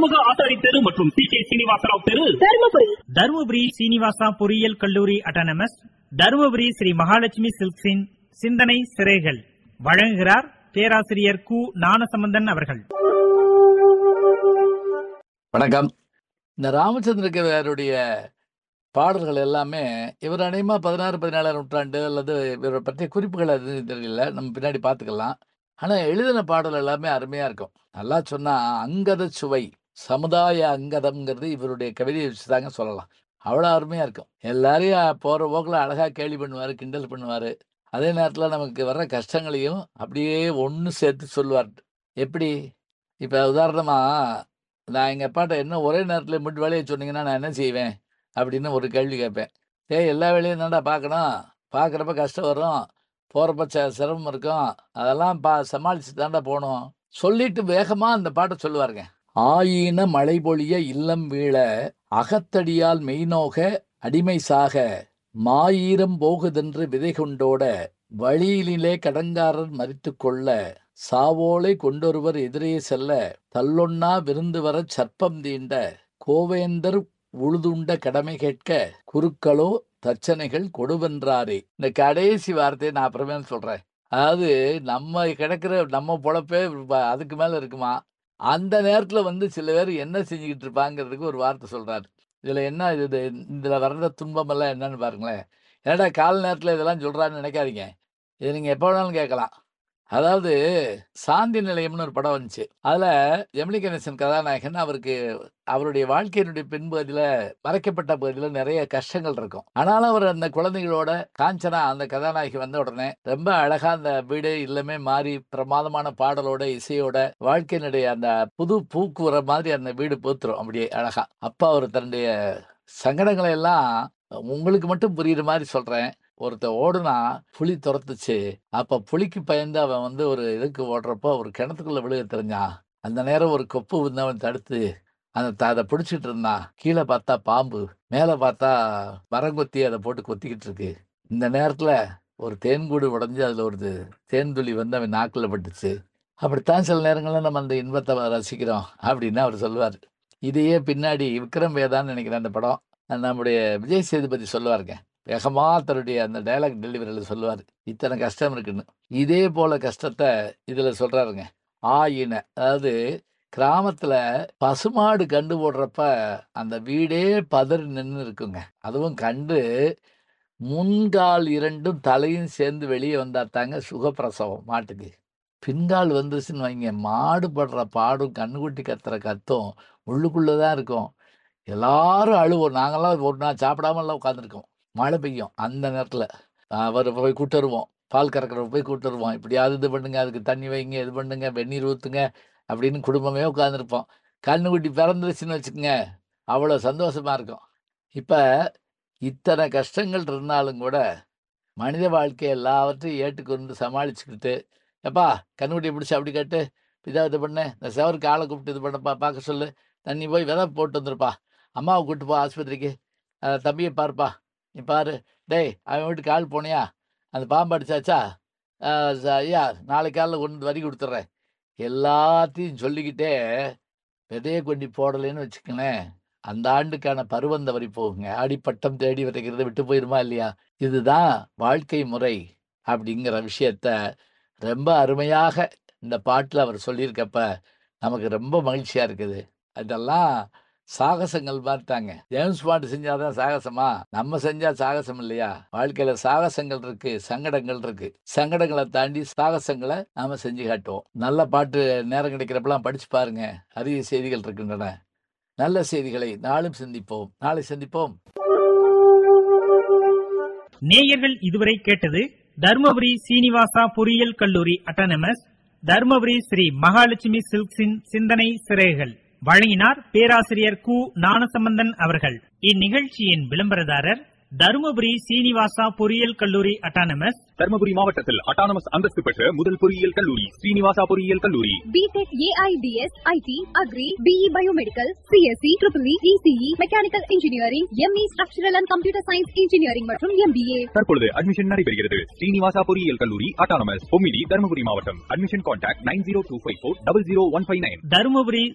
ஆறுமுக ஆசாரி தெரு மற்றும் C K Srinivasa Rao தெரு தருமபுரி தருமபுரி சீனிவாசா பொறியியல் கல்லூரி அட்டானமஸ் தருமபுரி ஸ்ரீ மகாலட்சுமி சில்க்ஸின் சிந்தனை சிறைகள் வழங்குகிறார் பேராசிரியர் கு ஞானசம்பந்தன் அவர்கள் வணக்கம் இந்த ராமச்சந்திரகருடைய பாடல்கள் எல்லாமே இவர் அநேகமாக பதினாறு பதினேழாம் நூற்றாண்டு அல்லது இவரை பற்றிய குறிப்புகள் அது தெரியல நம்ம பின்னாடி பார்த்துக்கலாம் ஆனால் எழுதின பாடல் எல்லாமே அருமையாக இருக்கும் நல்லா சொன்னால் அங்கத சுவை சமுதாய அங்கதம்ங்கிறது இவருடைய கவிதையை வச்சு தாங்க சொல்லலாம் அவ்வளோ அருமையாக இருக்கும் எல்லாரையும் போகிற போக்கில் அழகாக கேலி பண்ணுவார் கிண்டல் பண்ணுவார் அதே நேரத்தில் நமக்கு வர்ற கஷ்டங்களையும் அப்படியே ஒன்று சேர்த்து சொல்லுவார் எப்படி இப்போ உதாரணமாக நான் எங்கள் அப்பாட்ட என்ன ஒரே நேரத்தில் மட்டும் வேலையை சொன்னீங்கன்னா நான் என்ன செய்வேன் அப்படின்னு ஒரு கேள்வி கேட்பேன் ஏய் எல்லா வேலையும் தான்டா பார்க்கணும் பார்க்குறப்ப கஷ்டம் வரும் போகிறப்ப ச சிரமம் இருக்கும் அதெல்லாம் பா சமாளித்து தாண்டா போகணும் சொல்லிட்டு வேகமாக அந்த பாட்டை சொல்லுவாருங்க ஆயின மழை பொழிய இல்லம் வீழ அகத்தடியால் மெய்நோக அடிமை சாக மாயீரம் போகுதென்று விதை கொண்டோட வழியிலே கடங்காரர் மறித்து கொள்ள சாவோலை கொண்டொருவர் எதிரே செல்ல தள்ளொன்னா விருந்து வரச் சர்ப்பம் தீண்ட கோவேந்தர் உழுதுண்ட கடமை கேட்க குருக்களோ தச்சனைகள் கொடுவென்றாரே இந்த கடைசி வார்த்தையை நான் அப்புறமே சொல்றேன் அதாவது நம்ம கிடக்கிற நம்ம பொழப்பே வ- அதுக்கு மேல இருக்குமா அந்த நேரத்துல வந்து சில பேர் என்ன செஞ்சுக்கிட்டு இருப்பாங்கிறதுக்கு ஒரு வார்த்தை சொல்றாரு இதுல என்ன இது இது- இதுல வர்ற துன்பம் எல்லாம் என்னன்னு பாருங்களேன் ஏடா கால நேரத்துல இதெல்லாம் சொல்றான்னு நினைக்காதீங்க இது நீங்க எப்போ வேணாலும் கேட்கலாம் அதாவது சாந்தி நிலையம்னு ஒரு படம் வந்துச்சு அதுல ஜெமினி கணேசன் கதாநாயகன் அவருக்கு அவருடைய வாழ்க்கையினுடைய பின்பகுதியில மறைக்கப்பட்ட பகுதியில நிறைய கஷ்டங்கள் இருக்கும் ஆனாலும் அவர் அந்த குழந்தைகளோட காஞ்சனா அந்த கதாநாயகி வந்த உடனே ரொம்ப அழகா அந்த வீடு இல்லமே மாறி பிரமாதமான பாடலோட இசையோட வாழ்க்கையினுடைய அந்த புது பூக்குற மாதிரி அந்த வீடு பூத்துரும் அப்படியே அழகா அப்பா அவர் தன்னுடைய சங்கடங்களை எல்லாம் உங்களுக்கு மட்டும் புரியுற மாதிரி சொல்றேன் ஒருத்தன் ஓடுனா புலி துரத்துச்சு அப்ப புலிக்கு பயந்து அவன் வந்து ஒரு இதுக்கு ஓடுறப்போ ஒரு கிணத்துக்குள்ள விழுக தெரிஞ்சான் அந்த நேரம் ஒரு கொப்பு வந்து அவன் தடுத்து அந்த த- அதை பிடிச்சிட்டு இருந்தான் கீழே பார்த்தா பாம்பு மேலே பார்த்தா மரங்கொத்தி அதை போட்டு கொத்திக்கிட்டு இருக்கு இந்த நேரத்துல ஒரு தேன்கூடு உடைஞ்சு அதுல ஒரு இது- தேன்துளி வந்து அவன் நாக்குல பட்டுச்சு அப்படித்தான் சில நேரங்கள்ல நம்ம அந்த இன்பத்தை ரசிக்கிறோம் அப்படின்னு அவர் சொல்லுவார் இதையே பின்னாடி விக்ரம் வேதான்னு நினைக்கிறேன் அந்த படம் நம்முடைய விஜய் சேதுபதி சொல்லுவாருங்க வேகமா தன்னுடைய அந்த டைலாக் டெலிவரியில் சொல்லுவார் இத்தனை கஷ்டம் இருக்குன்னு இதே போல கஷ்டத்தை இதுல சொல்றாருங்க ஆயின அதாவது கிராமத்துல பசுமாடு கண்டு போடுறப்ப அந்த வீடே பதறி நின்று இருக்குங்க அதுவும் கண்டு முன்கால் இரண்டும் தலையும் சேர்ந்து வெளியே வந்தா தாங்க சுகப்பிரசவம் மாட்டுக்கு பின்கால் வந்துச்சுன்னு வைங்க மாடு படுற பாடும் கண்ணுக்குட்டி கத்துற கத்தும் உள்ளுக்குள்ளதான் இருக்கும் எல்லாரும் அழுவோம் நாங்கெல்லாம் ஒரு நாள் சாப்பிடாமலாம் உட்காந்துருக்கோம் மழை பெய்யும் அந்த நேரத்தில் அவர் போய் கூட்டு வருவோம் பால் கறக்கிறவ போய் கூட்டு வருவோம் இப்படியாவது இது பண்ணுங்க அதுக்கு தண்ணி வைங்க இது பண்ணுங்க வெந்நீர் ஊற்றுங்க அப்படின்னு குடும்பமே உட்காந்துருப்போம் கண்ணுக்குட்டி பிறந்துருச்சுன்னு வச்சுக்கோங்க அவ்வளோ சந்தோஷமா இருக்கும் இப்போ இத்தனை கஷ்டங்கள் இருந்தாலும் கூட மனித வாழ்க்கை எல்லாவற்றையும் ஏற்றுக்கொண்டு சமாளிச்சுக்கிட்டு எப்பா கண்ணுக்குட்டியை பிடிச்சி அப்படி கேட்டு இதா இது பண்ணு இந்த செவருக்கு ஆளை கூப்பிட்டு இது பண்ணப்பா பார்க்க சொல்லு தண்ணி போய் விதை போட்டு வந்துருப்பா அம்மாவை கூப்பிட்டு போ ஆஸ்பத்திரிக்கு அஹ் தம்பியை பாருப்பா நீ பாரு டேய் அவன் வீட்டுக்கு ஆள் போனியா அந்த பாம்பு அடிச்சாச்சா அஹ் ச- ஐயா நாளைக்கு காலைல கொண்டு வந்து வரி கொடுத்துட்றேன் எல்லாத்தையும் சொல்லிக்கிட்டே விதையை கொண்டு போடலைன்னு வச்சுக்கங்களேன் அந்த ஆண்டுக்கான பருவந்த வரி போகுங்க ஆடிப்பட்டம் தேடி விதைக்கிறத விட்டு போயிருமா இல்லையா இதுதான் வாழ்க்கை முறை அப்படிங்கிற விஷயத்த ரொம்ப அருமையாக இந்த பாட்டில் அவர் சொல்லியிருக்கப்ப நமக்கு ரொம்ப மகிழ்ச்சியா இருக்குது அதெல்லாம் சாகசங்கள் பார்த்தாங்க ஜேம்ஸ் பாண்ட் செஞ்சாதான் சாகசமா நம்ம செஞ்சா சாகசம் இல்லையா வாழ்க்கையில சாகசங்கள் இருக்கு சங்கடங்கள் இருக்கு சங்கடங்களை தாண்டி சாகசங்களை நாம செஞ்சு காட்டுவோம் நல்ல பாட்டு நேரம் கிடைக்கிறப்பெல்லாம் படிச்சு பாருங்க அரிய செய்திகள் இருக்கின்றன நல்ல செய்திகளை நாளும் சிந்திப்போம் நாளை சந்திப்போம் நேயர்கள் இதுவரை கேட்டது தருமபுரி சீனிவாசா பொறியியல் கல்லூரி அட்டானமஸ் தருமபுரி ஸ்ரீ மகாலட்சுமி சில்க்ஸின் சிந்தனை சிறைகள் வழங்கினார் பேராசிரியர் கு ஞானசம்பந்தன் அவர்கள் இந்நிகழ்ச்சியின் விளம்பரதாரர் தருமபுரி சீனிவாசா பொறியியல் கல்லூரி அட்டானமஸ் தருமபுரி மாவட்டத்தில் அட்டானமஸ் அந்தஸ்து பெற்ற முதல் பொறியியல் கல்லூரி ஸ்ரீனிவாசா பொறியியல் கல்லூரி BTech AIDS IT agri BE biomedical CSC triple ECE mechanical engineering ME structural and computer science engineering மற்றும் எம்பிஏ தற்பொழுது அட்மிஷன் நடைபெறுகிறது ஸ்ரீனிவாசா பொறியியல் கல்லூரி அட்டானமஸ் பொம்மிடி தருமபுரி மாவட்டம் admission contact nine zero two five four double zero one five nine Dharmapuri